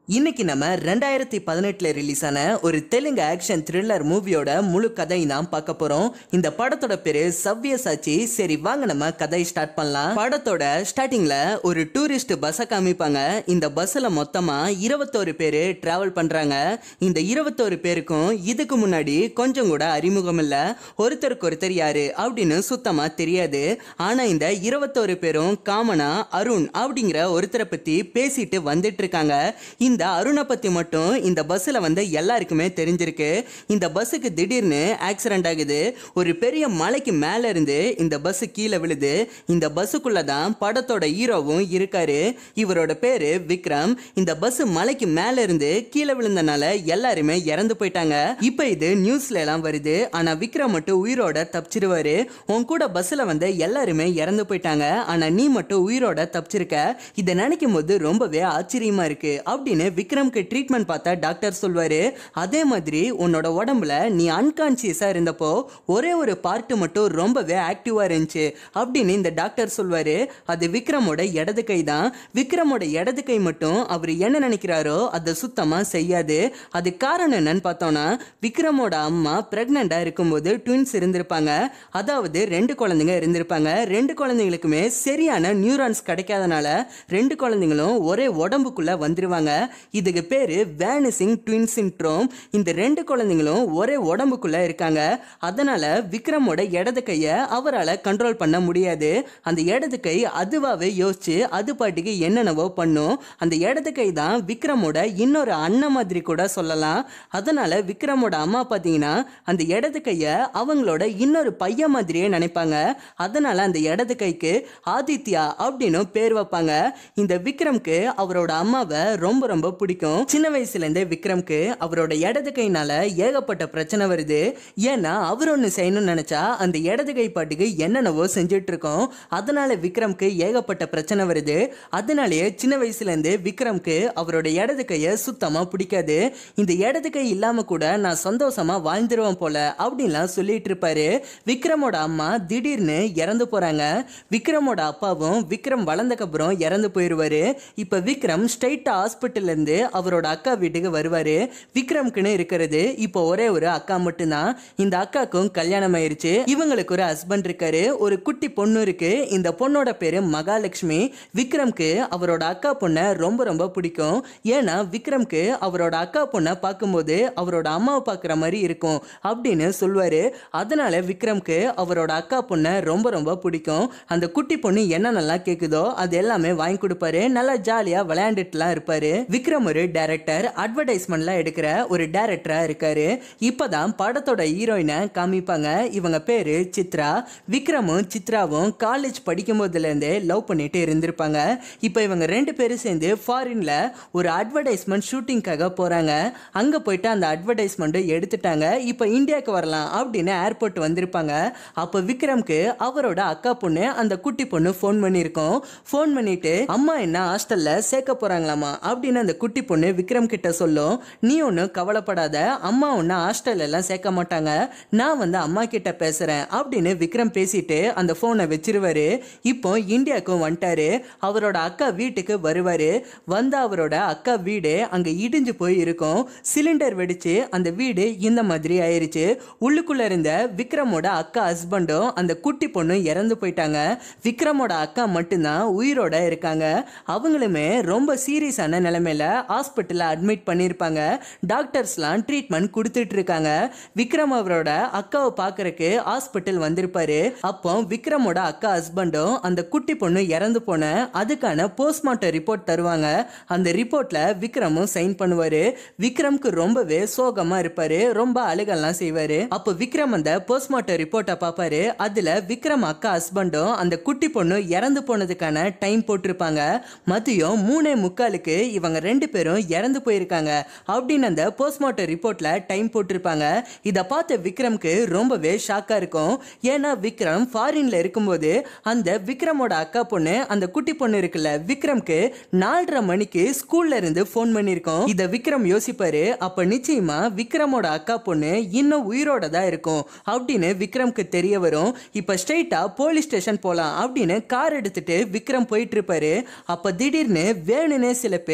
இன்னைக்கு நம்ம ரெண்டாயிரத்தி பதினெட்டுல ரிலீஸ் ஆன ஒரு தெலுங்கு ஆக்ஷன் த்ரில்லர் மூவியோட முழு கதை தான் பார்க்க போறோம் இந்த படத்தோட பேரு சவ்ய சாட்சி சரி வாங்க நம்ம கதை ஸ்டார்ட் பண்ணலாம் படத்தோட ஸ்டார்டிங்ல ஒரு டூரிஸ்ட் பஸ்ஸை காமிப்பாங்க இந்த பஸ்ல மொத்தமா இருபத்தோரு பேரு டிராவல் பண்றாங்க இந்த இருபத்தோரு பேருக்கும் இதுக்கு முன்னாடி கொஞ்சம் கூட அறிமுகம் இல்ல ஒருத்தருக்கு ஒருத்தர் யாரு அப்படின்னு சுத்தமா தெரியாது ஆனா இந்த இருபத்தோரு பேரும் காமனா அருண் அப்படிங்கிற ஒருத்தரை பத்தி பேசிட்டு வந்துட்டு இருக்காங்க இந்த அருணை பத்தி மட்டும் இந்த பஸ்ல வந்து எல்லாருக்குமே தெரிஞ்சிருக்கு இந்த பஸ்ஸுக்கு திடீர்னு ஆக்சிடென்ட் ஆகுது ஒரு பெரிய மலைக்கு மேல இருந்து இந்த பஸ் கீழே விழுது இந்த பஸ்ஸுக்குள்ள தான் படத்தோட ஹீரோவும் இருக்காரு இவரோட பேரு விக்ரம் இந்த பஸ் மலைக்கு மேல இருந்து கீழே விழுந்தனால எல்லாருமே இறந்து போயிட்டாங்க இப்போ இது நியூஸ்ல எல்லாம் வருது ஆனா விக்ரம் மட்டும் உயிரோட தப்பிச்சிருவாரு உன் கூட பஸ்ல வந்து எல்லாருமே இறந்து போயிட்டாங்க ஆனா நீ மட்டும் உயிரோட தப்பிச்சிருக்க இதை நினைக்கும் போது ரொம்பவே ஆச்சரியமா இருக்கு அப்படின்னு விக்ரம்க்கு ட்ரீட்மெண்ட் பார்த்தா டாக்டர் சொல்வாரு அதே மாதிரி உன்னோட உடம்புல நீ அன்கான்சியஸா இருந்தப்போ ஒரே ஒரு பார்ட் மட்டும் ரொம்பவே ஆக்டிவா இருந்துச்சு அப்படின்னு இந்த டாக்டர் சொல்வாரு அது விக்ரமோட இடது கை தான் விக்ரமோட இடது கை மட்டும் அவர் என்ன நினைக்கிறாரோ அதை சுத்தமா செய்யாது அது காரணம் என்னன்னு பார்த்தோம்னா விக்ரமோட அம்மா பிரெக்னண்டா இருக்கும்போது ட்வின்ஸ் இருந்திருப்பாங்க அதாவது ரெண்டு குழந்தைங்க இருந்திருப்பாங்க ரெண்டு குழந்தைங்களுக்குமே சரியான நியூரான்ஸ் கிடைக்காதனால ரெண்டு குழந்தைங்களும் ஒரே உடம்புக்குள்ள வந்துருவாங்க இதுக்கு பேரு வேனிசிங் ட்வின் சின்ட்ரோம் இந்த ரெண்டு குழந்தைங்களும் ஒரே உடம்புக்குள்ள இருக்காங்க அதனால விக்ரமோட இடது கையை அவரால் கண்ட்ரோல் பண்ண முடியாது அந்த இடது கை அதுவாகவே யோசிச்சு அது பாட்டுக்கு என்னென்னவோ பண்ணும் அந்த இடது கை தான் விக்ரமோட இன்னொரு அண்ணன் மாதிரி கூட சொல்லலாம் அதனால விக்ரமோட அம்மா பார்த்தீங்கன்னா அந்த இடது கையை அவங்களோட இன்னொரு பையன் மாதிரியே நினைப்பாங்க அதனால அந்த இடது கைக்கு ஆதித்யா அப்படின்னு பேர் வைப்பாங்க இந்த விக்ரம்க்கு அவரோட அம்மாவை ரொம்ப ரொம்ப பிடிக்கும் சின்ன வயசுல இருந்தே விக்ரம்க்கு அவரோட இடது கைனால ஏகப்பட்ட பிரச்சனை வருது ஏன்னா அவர் ஒன்று செய்யணும்னு நினைச்சா அந்த இடது கை பாட்டுக்கு என்னென்னவோ செஞ்சுட்டு இருக்கோம் அதனால விக்ரம்க்கு ஏகப்பட்ட பிரச்சனை வருது அதனாலேயே சின்ன வயசுல இருந்து விக்ரம்க்கு அவரோட இடது கையை சுத்தமா பிடிக்காது இந்த இடது கை இல்லாம கூட நான் சந்தோஷமா வாழ்ந்துருவேன் போல அப்படின்லாம் சொல்லிட்டு இருப்பாரு விக்ரமோட அம்மா திடீர்னு இறந்து போறாங்க விக்ரமோட அப்பாவும் விக்ரம் வளர்ந்தக்கப்புறம் இறந்து போயிடுவாரு இப்போ விக்ரம் ஸ்ட்ரைட்டா ஹாஸ்பிட்டல்ல இருந்து அவரோட அக்கா வீட்டுக்கு வருவாரு விக்ரம்க்குன்னு இருக்கிறது இப்போ ஒரே ஒரு அக்கா மட்டும்தான் இந்த அக்காக்கும் கல்யாணம் ஆயிருச்சு இவங்களுக்கு ஒரு ஹஸ்பண்ட் இருக்காரு ஒரு குட்டி பொண்ணு இருக்கு இந்த பொண்ணோட பேரு மகாலட்சுமி விக்ரம்க்கு அவரோட அக்கா பொண்ணை ரொம்ப ரொம்ப பிடிக்கும் ஏன்னா விக்ரம்க்கு அவரோட அக்கா பொண்ணை பார்க்கும்போது அவரோட அம்மாவை பார்க்குற மாதிரி இருக்கும் அப்படின்னு சொல்லுவாரு அதனால விக்ரம்க்கு அவரோட அக்கா பொண்ணை ரொம்ப ரொம்ப பிடிக்கும் அந்த குட்டி பொண்ணு என்னென்னலாம் கேட்குதோ அது எல்லாமே வாங்கி கொடுப்பாரு நல்லா ஜாலியாக விளையாண்டுட்டுலாம் இருப்பாரு விக்ரம் ஒரு டைரக்டர் அட்வர்டைஸ்மெண்ட்லாம் எடுக்கிற ஒரு டைரக்டராக இருக்காரு இப்போதான் படத்தோட ஹீரோயினை காமிப்பாங்க இவங்க பேரு சித்ரா விக்ரமும் சித்ராவும் காலேஜ் படிக்கும் போதுலேருந்தே லவ் பண்ணிட்டு இருந்திருப்பாங்க இப்போ இவங்க ரெண்டு பேரும் சேர்ந்து ஃபாரின்ல ஒரு அட்வர்டைஸ்மெண்ட் ஷூட்டிங்காக போகிறாங்க அங்கே போயிட்டு அந்த அட்வர்டைஸ்மெண்ட்டை எடுத்துட்டாங்க இப்போ இந்தியாவுக்கு வரலாம் அப்படின்னு ஏர்போர்ட் வந்திருப்பாங்க அப்போ விக்ரம்க்கு அவரோட அக்கா பொண்ணு அந்த குட்டி பொண்ணு ஃபோன் பண்ணியிருக்கோம் ஃபோன் பண்ணிட்டு அம்மா என்ன ஹாஸ்டல்ல சேர்க்க போறாங்களாமா அப்படின்னு அந்த குட்டி பொண்ணு விக்ரம் கிட்ட சொல்லும் நீ ஒன்றும் கவலைப்படாத அம்மா ஒன்று ஹாஸ்டல்ல எல்லாம் சேர்க்க மாட்டாங்க நான் வந்து அம்மா கிட்ட பேசுறேன் அப்படின்னு விக்ரம் பேசிட்டு அந்த ஃபோனை வச்சிருவாரு இப்போ இந்தியாவுக்கும் வந்துட்டாரு அவரோட அக்கா வீட்டுக்கு வருவாரு வந்த அவரோட அக்கா வீடு அங்க இடிஞ்சு போய் இருக்கும் சிலிண்டர் வெடிச்சு அந்த வீடு இந்த மாதிரி ஆயிருச்சு உள்ளுக்குள்ள இருந்த விக்ரமோட அக்கா ஹஸ்பண்டும் அந்த குட்டி பொண்ணும் இறந்து போயிட்டாங்க விக்ரமோட அக்கா மட்டும்தான் உயிரோட இருக்காங்க அவங்களுமே ரொம்ப சீரியஸான நிலைமையில ஹாஸ்பிட்டலில் அட்மிட் பண்ணியிருப்பாங்க டாக்டர்ஸ்லாம் ட்ரீட்மெண்ட் கொடுத்துட்டு இருக்காங்க விக்ரம் அவரோட அக்காவை பார்க்கறக்கு ஹாஸ்பிட்டல் வந்திருப்பாரு அப்போ விக்ரமோட அக்கா ஹஸ்பண்டும் அந்த குட்டி பொண்ணு இறந்து போன அதுக்கான போஸ்ட்மார்ட்டம் ரிப்போர்ட் தருவாங்க அந்த ரிப்போர்ட்ல விக்ரமும் சைன் பண்ணுவாரு விக்ரம்க்கு ரொம்பவே சோகமா இருப்பாரு ரொம்ப அழுகெல்லாம் செய்வாரு அப்போ விக்ரம் அந்த போஸ்ட்மார்ட்டம் ரிப்போர்ட்டை பார்ப்பாரு அதுல விக்ரம் அக்கா ஹஸ்பண்டும் அந்த குட்டி பொண்ணு இறந்து போனதுக்கான டைம் போட்டிருப்பாங்க மதியம் மூணே முக்காலுக்கு இவங்க ரெண்டு பேரும் இறந்து போயிருக்காங்க அப்படின்னு அந்த போஸ்ட்மார்ட்டம் ரிப்போர்ட்ல டைம் போட்டிருப்பாங்க இதை பார்த்த விக்ரம்க்கு ரொம்பவே ஷாக்கா இருக்கும் ஏன்னா விக்ரம் ஃபாரின்ல இருக்கும்போது அந்த விக்ரமோட அக்கா பொண்ணு அந்த குட்டி பொண்ணு இருக்குல்ல விக்ரம்க்கு நாலரை மணிக்கு ஸ்கூல்ல இருந்து ஃபோன் பண்ணியிருக்கோம் இதை விக்ரம் யோசிப்பாரு அப்ப நிச்சயமா விக்ரமோட அக்கா பொண்ணு இன்னும் உயிரோட தான் இருக்கும் அப்படின்னு விக்ரம்க்கு தெரிய வரும் இப்ப ஸ்ட்ரெயிட்டா போலீஸ் ஸ்டேஷன் போலாம் அப்படின்னு கார் எடுத்துட்டு விக்ரம் போயிட்டு இருப்பாரு அப்ப திடீர்னு வேணுனே சில பேர்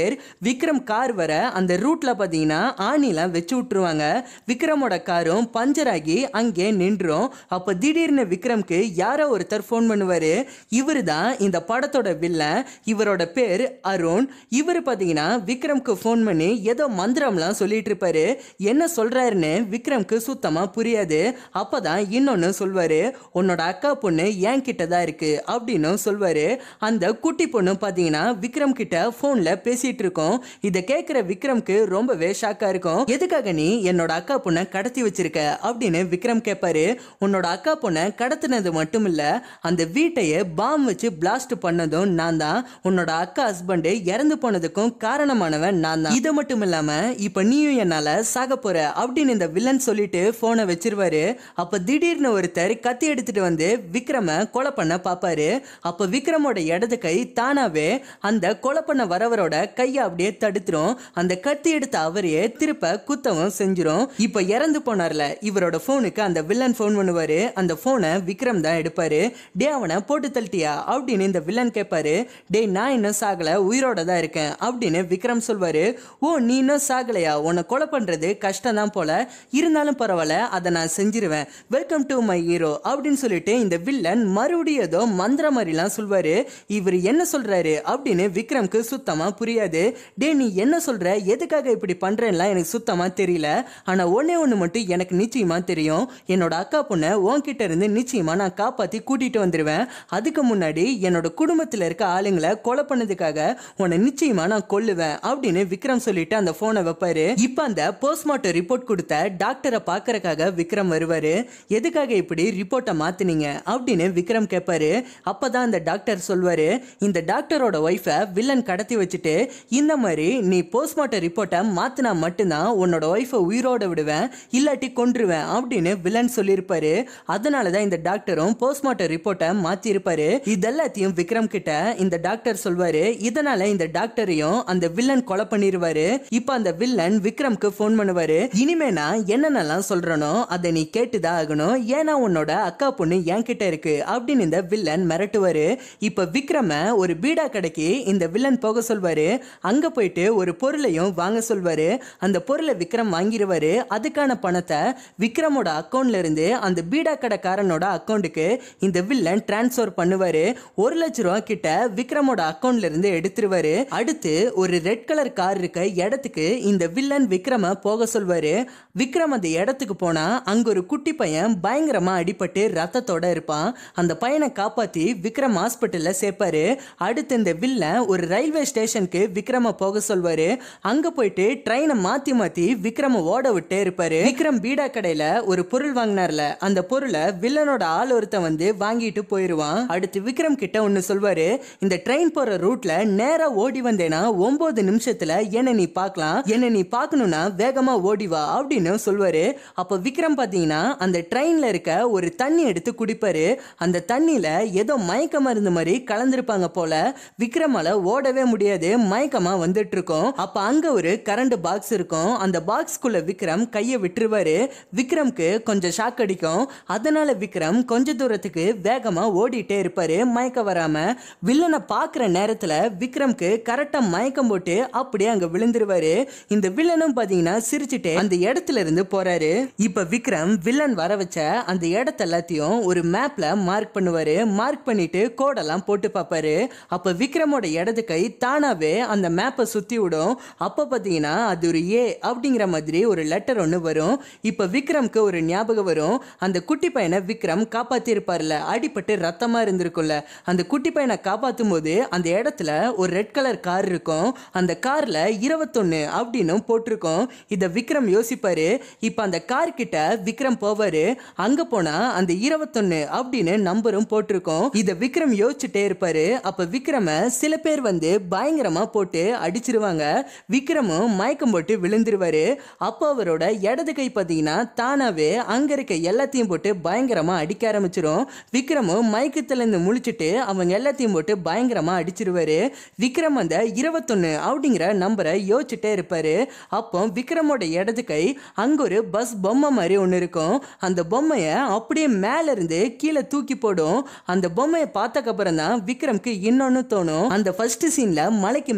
விக்ரம் கார் வர அந்த ரூட்ல பாத்தீங்கன்னா ஆணிலாம் வச்சு விட்டுருவாங்க விக்ரமோட காரும் பஞ்சர் ஆகி அங்கே நின்றும் அப்ப திடீர்னு விக்ரம்க்கு யாரோ ஒருத்தர் ஃபோன் பண்ணுவாரு இவரு தான் இந்த படத்தோட வில்லன் இவரோட பேர் அருண் இவர் பாத்தீங்கன்னா விக்ரம்க்கு ஃபோன் பண்ணி ஏதோ மந்திரம்லாம் சொல்லிட்டு இருப்பாரு என்ன சொல்றாருன்னு விக்ரம்க்கு சுத்தமா புரியாது அப்பதான் இன்னொன்னு சொல்வாரு உன்னோட அக்கா பொண்ணு என் கிட்ட தான் இருக்கு அப்படின்னு சொல்வாரு அந்த குட்டி பொண்ணு பாத்தீங்கன்னா விக்ரம் கிட்ட போன்ல பேசிட்டு இருக்கோம் இதை கேட்கிற விக்ரம்க்கு ரொம்பவே ஷாக்கா இருக்கும் எதுக்காக நீ என்னோட அக்கா பொண்ணை கடத்தி வச்சிருக்க அப்படின்னு விக்ரம் கேட்பாரு உன்னோட அக்கா பொண்ணை கடத்தினது மட்டும் இல்ல அந்த வீட்டையே பாம் வச்சு பிளாஸ்ட் பண்ணதும் நான் தான் உன்னோட அக்கா ஹஸ்பண்ட் இறந்து போனதுக்கும் காரணமானவன் நான் தான் இது மட்டும் இல்லாம இப்ப நீயும் என்னால சாக போற அப்படின்னு இந்த வில்லன் சொல்லிட்டு போனை வச்சிருவாரு அப்ப திடீர்னு ஒருத்தர் கத்தி எடுத்துட்டு வந்து விக்ரம கொலை பண்ண பாப்பாரு அப்ப விக்ரமோட இடது கை தானாவே அந்த கொலை பண்ண வரவரோட கையை அப்படியே தடுத்துரும் அந்த கத்தி எடுத்த அவரையே திருப்ப குத்தவும் செஞ்சிரும் இப்ப இறந்து போனார்ல இவரோட போனுக்கு அந்த வில்லன் ஃபோன் பண்ணுவாரு அந்த போனை விக்ரம் தான் எடுப்பாரு டே அவனை போட்டு தள்ளிட்டியா அப்படின்னு இந்த வில்லன் கேட்பாரு டே நான் இன்னும் சாகல உயிரோட தான் இருக்கேன் அப்படின்னு விக்ரம் சொல்வாரு ஓ நீ இன்னும் சாகலையா உன்னை கொலை பண்றது கஷ்டம் தான் போல இருந்தாலும் பரவாயில்ல அதை நான் செஞ்சிருவேன் வெல்கம் டு மை ஹீரோ அப்படின்னு சொல்லிட்டு இந்த வில்லன் மறுபடியும் ஏதோ மந்திர மாதிரிலாம் சொல்வாரு இவர் என்ன சொல்றாரு அப்படின்னு விக்ரம்க்கு சுத்தமா புரியாது டே நீ என்ன சொல்ற எதுக்காக இப்படி பண்றேன்லாம் எனக்கு சுத்தமா தெரியல ஆனா ஒன்னே ஒண்ணு மட்டும் எனக்கு நிச்சயமா தெரியும் என்னோட அக்கா பொண்ணை உன்கிட்ட இருந்து நிச்சயமா நான் காப்பாத்தி கூட்டிட்டு வந்துருவேன் அதுக்கு முன்னாடி என்னோட குடும்பத்துல இருக்க ஆளுங்களை கொலை பண்ணதுக்காக உன்னை நிச்சயமா நான் கொல்லுவேன் அப்படின்னு விக்ரம் சொல்லிட்டு அந்த போனை வைப்பாரு இப்ப அந்த போஸ்ட்மார்ட்டம் ரிப்போர்ட் கொடுத்த டாக்டரை பாக்குறதுக்காக விக்ரம் வருவாரு எதுக்காக இப்படி ரிப்போர்ட்டை மாத்துனீங்க அப்படின்னு விக்ரம் கேட்பாரு அப்பதான் அந்த டாக்டர் சொல்வாரு இந்த டாக்டரோட ஒய்ஃபை வில்லன் கடத்தி வச்சுட்டு இந்த மாதிரி நீ போஸ்ட்மார்ட்டம் ரிப்போர்ட்டை மாத்தினா மட்டும்தான் உன்னோட ஒய்ஃபை உயிரோட விடுவேன் இல்லாட்டி கொன்றுவேன் அப்படின்னு வில்லன் சொல்லியிருப்பாரு அதனால தான் இந்த டாக்டரும் போஸ்ட்மார்ட்டம் ரிப்போர்ட்டை மாத்திருப்பாரு இதெல்லாத்தையும் விக்ரம் கிட்ட இந்த டாக்டர் சொல்வாரு இதனால இந்த டாக்டரையும் அந்த வில்லன் கொலை பண்ணிருவாரு இப்ப அந்த வில்லன் விக்ரம்க்கு ஃபோன் பண்ணுவாரு இனிமே நான் என்னென்னலாம் சொல்றனோ அதை நீ கேட்டுதான் ஆகணும் ஏன்னா உன்னோட அக்கா பொண்ணு என்கிட்ட இருக்கு அப்படின்னு இந்த வில்லன் மிரட்டுவாரு இப்ப விக்ரம ஒரு பீடா கடைக்கு இந்த வில்லன் போக சொல்வாரு அங்க போயிட்டு ஒரு பொருளையும் வாங்க சொல்வாரு அந்த பொருளை விக்ரம் வாங்கிடுவாரு அதுக்கான பணத்தை விக்ரமோட அக்கௌண்ட்ல இருந்து அந்த பீடா கடைக்காரனோட அக்கௌண்ட்டுக்கு இந்த வில்லன் டிரான்ஸ்ஃபர் பண்ணுவாரு ஒரு லட்ச ரூபா கிட்ட விக்ரமோட அக்கௌண்ட்ல இருந்து எடுத்துருவாரு அடுத்து ஒரு ரெட் கலர் கார் இருக்க இடத்துக்கு இந்த வில்லன் விக்ரம போக சொல்வாரு விக்ரம் அந்த இடத்துக்கு போனா அங்க ஒரு குட்டி பையன் பயங்கரமா அடிபட்டு ரத்தத்தோட இருப்பான் அந்த பையனை காப்பாத்தி விக்ரம் ஹாஸ்பிட்டல்ல சேர்ப்பாரு அடுத்து இந்த வில்லன் ஒரு ரயில்வே ஸ்டேஷனுக்கு விக்ரம போக சொல்வாரு அங்க போயிட்டு ட்ரெயினை மாத்தி மாத்தி விக்ரம ஓட விட்டே இருப்பாரு விக்ரம் பீடா கடையில ஒரு பொருள் வாங்கினார்ல அந்த பொருளை வில்லனோட ஆள் ஒருத்தன் வந்து வாங்கிட்டு போயிருவான் அடுத்து விக்ரம் கிட்ட ஒன்னு சொல்வாரு இந்த ட்ரெயின் போற ரூட்ல நேரா ஓடி வந்தேனா ஒன்பது நிமிஷத்துல என்ன நீ பார்க்கலாம் என்ன நீ பார்க்கணும்னா வேகமா ஓடி வா அப்படின்னு சொல்வாரு அப்ப விக்ரம் பாத்தீங்கன்னா அந்த ட்ரெயின்ல இருக்க ஒரு தண்ணி எடுத்து குடிப்பாரு அந்த தண்ணியில ஏதோ மயக்க மருந்து மாதிரி கலந்திருப்பாங்க போல விக்ரமால ஓடவே முடியாது மயக்கமா வந்துட்டு இருக்கும் அப்ப அங்க ஒரு கரண்ட் பாக்ஸ் இருக்கும் அந்த பாக்ஸ்க்குள்ள விக்ரம் கையை விட்டுருவாரு விக்ரம்க்கு கொஞ்சம் ஷாக் அடிக்கும் அதனால விக்ரம் கொஞ்ச தூரத்துக்கு வேகமா ஓடிட்டே இருப்பாரு மயக்க வராம வில்லனை பாக்குற நேரத்துல விக்ரம்க்கு கரெக்டா மயக்கம் போட்டு அப்படியே அங்க விழுந்துருவாரு இந்த வில்லனும் பாத்தீங்கன்னா சிரிச்சுட்டே அந்த இடத்துல இருந்து போறாரு இப்ப விக்ரம் வில்லன் வர வச்ச அந்த இடத்த எல்லாத்தையும் ஒரு மேப்ல மார்க் பண்ணுவாரு மார்க் பண்ணிட்டு கோடெல்லாம் போட்டு பார்ப்பாரு அப்ப விக்ரமோட இடது கை தானாவே அந்த மேப்பை சுத்தி விடும் அப்ப பாத்தீங்கன்னா அது ஒரு ஏ அப்படிங்கிற மாதிரி ஒரு லெட்டர் ஒன்று வரும் இப்ப விக்ரம்க்கு ஒரு ஞாபகம் வரும் அந்த குட்டி பையனை விக்ரம் காப்பாத்தி இருப்பார்ல அடிபட்டு ரத்தமா இருந்திருக்கும்ல அந்த குட்டி பையனை காப்பாத்தும் போது அந்த இடத்துல ஒரு ரெட் கலர் கார் இருக்கும் அந்த கார்ல இருபத்தொன்னு அப்படின்னு போட்டிருக்கோம் இத விக்ரம் யோசிப்பாரு இப்ப அந்த கார் கிட்ட விக்ரம் போவாரு அங்க போனா அந்த இருபத்தொன்னு அப்படின்னு நம்பரும் போட்டிருக்கோம் இத விக்ரம் யோசிச்சுட்டே இருப்பாரு அப்ப விக்ரம சில பேர் வந்து பயங்கரமா போட்டு அடிச்சிருவாங்க விக்ரமும் மயக்கம் போட்டு விழுந்துருவாரு அப்போ அவரோட இடது கை பார்த்தீங்கன்னா தானாவே அங்க இருக்க எல்லாத்தையும் போட்டு பயங்கரமா அடிக்க ஆரம்பிச்சிரும் விக்ரமும் மயக்கத்துல இருந்து முழிச்சிட்டு அவங்க எல்லாத்தையும் போட்டு பயங்கரமா அடிச்சிருவாரு விக்ரம் அந்த இருபத்தொன்னு அப்படிங்கிற நம்பரை யோசிச்சுட்டே இருப்பாரு அப்போ விக்ரமோட இடது கை அங்க ஒரு பஸ் பொம்மை மாதிரி ஒன்று இருக்கும் அந்த பொம்மையை அப்படியே மேல இருந்து கீழே தூக்கி போடும் அந்த பொம்மையை பார்த்தக்கப்புறம் தான் விக்ரம்க்கு இன்னொன்னு தோணும் அந்த ஃபர்ஸ்ட் சீன்ல மலைக்கு மேல இருந்து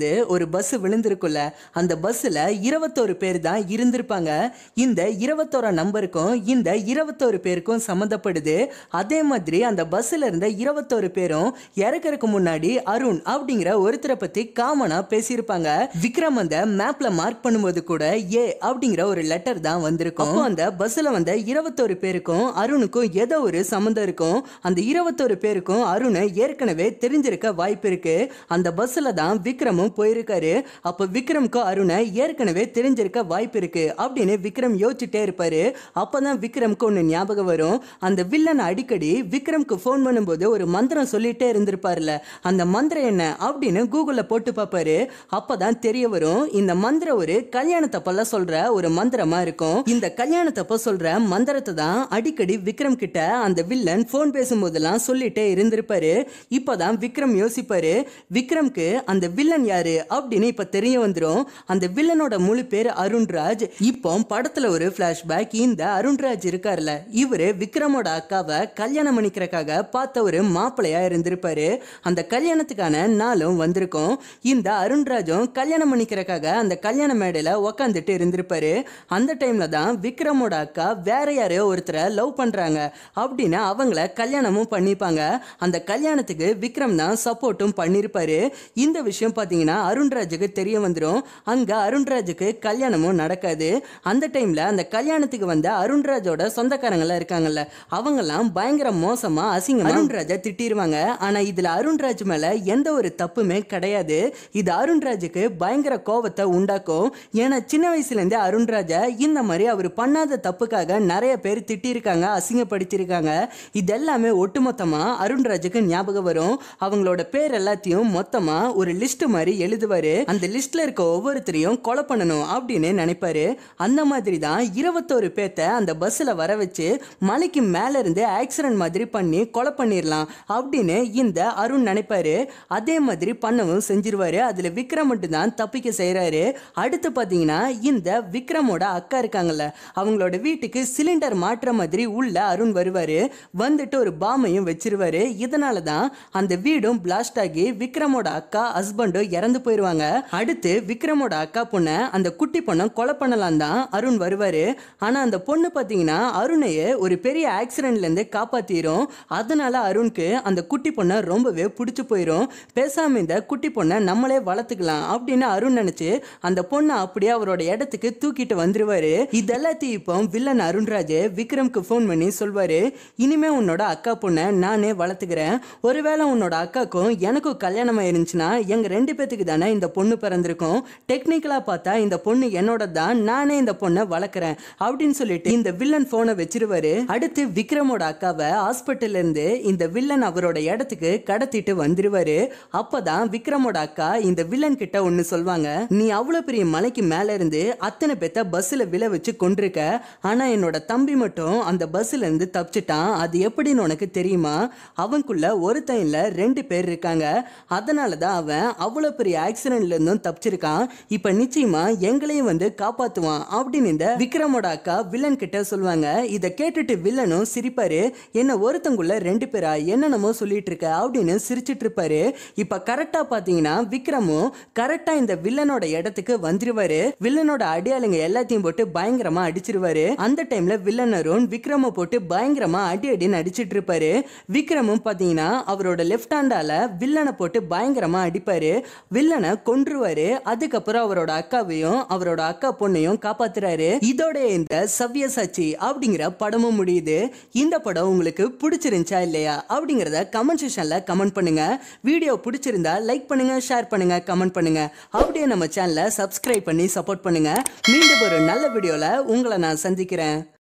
இருந்து ஒரு பஸ் விழுந்திருக்குல்ல அந்த பஸ்ஸில் இருபத்தோரு பேர் தான் இருந்திருப்பாங்க இந்த இருபத்தோரா நம்பருக்கும் இந்த இருபத்தோரு பேருக்கும் சம்மந்தப்படுது அதே மாதிரி அந்த பஸ்ஸில் இருந்த இருபத்தோரு பேரும் இறக்கறதுக்கு முன்னாடி அருண் அப்படிங்கிற ஒருத்தரை பற்றி காமனாக பேசியிருப்பாங்க விக்ரம் அந்த மேப்ல மார்க் பண்ணும்போது கூட ஏ அப்படிங்கிற ஒரு லெட்டர் தான் வந்திருக்கும் அப்போ அந்த பஸ்ஸில் வந்த இருபத்தோரு பேருக்கும் அருணுக்கும் ஏதோ ஒரு சம்மந்தம் இருக்கும் அந்த இருபத்தோரு பேருக்கும் அருணை ஏற்கனவே தெரிஞ்சிருக்க வாய்ப்பு இருக்கு அந்த பஸ்ஸில் தான் விக்ரமும் போயிருக்காரு அப்போ விக்ரம்க்கும் அருணை ஏற்கனவே தெரிஞ்சிருக்க வாய்ப்பு இருக்கு அப்படின்னு விக்ரம் யோசிச்சுட்டே இருப்பாரு அப்பதான் விக்ரம்க்கு ஒன்று ஞாபகம் வரும் அந்த வில்லன் அடிக்கடி விக்ரம்க்கு ஃபோன் பண்ணும்போது ஒரு மந்திரம் சொல்லிட்டே இருந்திருப்பார்ல அந்த மந்திரம் என்ன அப்படின்னு கூகுளில் போட்டு பார்ப்பாரு அப்பதான் தெரிய வரும் இந்த மந்திரம் ஒரு கல்யாணத்தப்பெல்லாம் சொல்ற ஒரு மந்திரமா இருக்கும் இந்த கல்யாணத்தப்ப சொல்ற மந்திரத்தை தான் அடிக்கடி விக்ரம் கிட்ட அந்த வில்லன் ஃபோன் பேசும்போதெல்லாம் சொல்லிட்டே இருந்திருப்பாரு இப்பதான் விக்ரம் யோசிப்பாரு விக்ரம்க்கு அந்த வில்லன் யாரு அப்படின்னு இப்ப தெரிய வந்துரும் அந்த வில்லனோட முழு பேர் அருண்ராஜ் இப்போ படத்துல ஒரு பிளாஷ்பேக் இந்த அருண்ராஜ் இருக்கார்ல இவரு விக்ரமோட அக்காவை கல்யாணம் பண்ணிக்கிறக்காக பார்த்த ஒரு மாப்பிள்ளையா இருந்திருப்பாரு அந்த கல்யாணத்துக்கான நாளும் வந்திருக்கும் இந்த அருண்ராஜும் கல்யாணம் பண்ணிக்கிறக்காக அந்த கல்யாண மேடையில உக்காந்துட்டு இருந்திருப்பாரு அந்த டைம்ல தான் விக்ரமோட அக்கா வேற யாரையோ ஒருத்தரை லவ் பண்றாங்க அப்படின்னு அவங்கள கல்யாணமும் பண்ணிப்பாங்க அந்த கல்யாணத்துக்கு விக்ரம் தான் சப்போர்ட்டும் பண்ணியிருப்பாரு இந்த விஷயம் பார்த்தீங்கன்னா அருண்ராஜுக்கு தெரிய வந்துடும் அங்க அருண்ராஜுக்கு கல்யாணமும் நடக்காது அந்த டைம்ல அந்த கல்யாணத்துக்கு வந்த அருண்ராஜோட சொந்தக்காரங்களாம் இருக்காங்கல்ல அவங்கெல்லாம் பயங்கர மோசமா அசிங்கமா அருண்ராஜை திட்டிருவாங்க ஆனா இதுல அருண்ராஜ் மேல எந்த ஒரு தப்புமே கிடையாது இது அருண்ராஜுக்கு பயங்கர கோபத்தை உண்டாக்கும் ஏன்னா சின்ன வயசுல இருந்தே அருண்ராஜை இந்த மாதிரி அவர் பண்ணாத தப்புக்காக நிறைய பேர் திட்டிருக்காங்க அசிங்கப்படுத்தியிருக்காங்க இது எல்லாமே ஒட்டுமொத்தமா அருண்ராஜுக்கு ஞாபகம் வரும் அவங்களோட பேர் எல்லாத்தையும் மொத்தமா ஒரு லிஸ்ட் மாதிரி எழுதுவாரு அந்த லிஸ்ட்ல இருக்க ஒவ்வொருத்தரையும் கொலை பண்ணணும் அப்படின்னு நினைப்பாரு அந்த மாதிரி தான் இருபத்தோரு பேத்த அந்த பஸ்ஸில் வர வச்சு மலைக்கு மேல இருந்து ஆக்சிடென்ட் மாதிரி பண்ணி கொலை பண்ணிடலாம் அப்படின்னு இந்த அருண் நினைப்பாரு அதே மாதிரி பண்ணவும் செஞ்சிருவாரு அதுல விக்ரம் மட்டும் தான் தப்பிக்க செய்யறாரு அடுத்து பாத்தீங்கன்னா இந்த விக்ரமோட அக்கா இருக்காங்கல்ல அவங்களோட வீட்டுக்கு சிலிண்டர் மாற்ற மாதிரி உள்ள அருண் வருவாரு வந்துட்டு ஒரு பாமையும் வச்சிருவாரு இதனால தான் அந்த வீடும் பிளாஸ்ட் ஆகி விக்ரமோட அக்கா ஹஸ்பண்டும் இறந்து போயிருவாங்க அடுத்து விக்ரமோட அக்கா பொண்ணை அந்த குட்டி பொண்ணை கொலை பண்ணலாம் தான் அருண் வருவாரு ஆனா அந்த பொண்ணு பாத்தீங்கன்னா அருணையே ஒரு பெரிய ஆக்சிடென்ட்ல இருந்து காப்பாத்திரும் அதனால அருணுக்கு அந்த குட்டி பொண்ணை ரொம்பவே பிடிச்சு போயிடும் பேசாம இந்த குட்டி பொண்ணை நம்மளே வளர்த்துக்கலாம் அப்படின்னு அருண் நினைச்சு அந்த பொண்ணை அப்படியே அவரோட இடத்துக்கு தூக்கிட்டு வந்துருவாரு இதெல்லாத்தையும் இப்போ வில்லன் அருண்ராஜ் விக்ரம்க்கு ஃபோன் பண்ணி சொல்வாரு இனிமே உன்னோட அக்கா பொண்ணை நானே வளர்த்துக்கிறேன் ஒருவேளை உன்னோட அக்காக்கும் எனக்கும் கல்யாணம் ஆயிருந்துச்சுன்னா எங்க ரெண்டு பேத்துக்கு தானே இந்த பொண்ணு பிறந்திருக்கும் டெக்னிக்கலா பார்த்தா இந்த பொண்ணு என்னோட தான் நானே இந்த பொண்ணை வளர்க்குறேன் அப்படின்னு சொல்லிட்டு இந்த வில்லன் போனை வச்சிருவாரு அடுத்து விக்ரமோட அக்காவை ஹாஸ்பிட்டல்ல இருந்து இந்த வில்லன் அவரோட இடத்துக்கு கடத்திட்டு வந்துருவாரு அப்பதான் விக்ரமோட அக்கா இந்த வில்லன் கிட்ட ஒன்னு சொல்வாங்க நீ அவ்வளவு பெரிய மலைக்கு மேல இருந்து அத்தனை பேத்த பஸ்ல விழ வச்சு கொண்டிருக்க ஆனா என்னோட தம்பி மட்டும் அந்த பஸ்ல இருந்து தப்பிச்சிட்டான் அது எப்படின்னு உனக்கு தெரியுமா அவனுக்குள்ள ஒருத்தன் இல்ல ரெண்டு பேர் இருக்காங்க அதனால தான் அவன் அவ்வளவு பெரிய ஆக்சிடென்ட்ல இருந்தும் தப்பிச்சிருக்கான் இப்ப நிச்சயமா எங்களையும் வந்து காப்பாத்துவான் அப்படின்னு இந்த விக்ரமோட அக்கா வில்லன் கிட்ட சொல்லுவாங்க இதை கேட்டுட்டு வில்லனும் சிரிப்பாரு என்ன ஒருத்தங்குள்ள ரெண்டு பேரா என்னென்னமோ சொல்லிட்டு இருக்க அப்படின்னு சிரிச்சிட்டு இருப்பாரு இப்ப கரெக்டா பாத்தீங்கன்னா விக்ரமும் கரெக்டா இந்த வில்லனோட இடத்துக்கு வந்துருவாரு வில்லனோட அடியாளுங்க எல்லாத்தையும் போட்டு பயங்கரமா அடிச்சிருவாரு அந்த டைம்ல வில்லன் அருண் விக்ரம போட்டு பயங்கரமா அடி அடின்னு அடிச்சிட்டு இருப்பாரு விக்ரமும் பாத்தீங்கன்னா அவரோட லெஃப்ட் ஹேண்டால வில்லனை போட்டு பயங்கரமா அடிப்பாரு வில்லனை கொன்றுவாரு அதுக்கப்புறம் அவரோட அக்காவையும் அவரோட அக்கா பொண்ணையும் காப்பாத்துறாரு இதோட இந்த சவ்யசாச்சி அப்படிங்கிற படமும் முடியுது இந்த படம் உங்களுக்கு பிடிச்சிருந்துச்சா இல்லையா அப்படிங்கிறத கமெண்ட் செக்ஷன்ல கமெண்ட் பண்ணுங்க வீடியோ பிடிச்சிருந்தா லைக் பண்ணுங்க ஷேர் பண்ணுங்க கமெண்ட் பண்ணுங்க அப்படியே நம்ம சேனலை சப்ஸ்கிரைப் பண்ணி சப்போர்ட் பண்ணுங்க மீண்டும் ஒரு நல்ல வீடியோல உங்களை நான் சந்திக்கிறேன்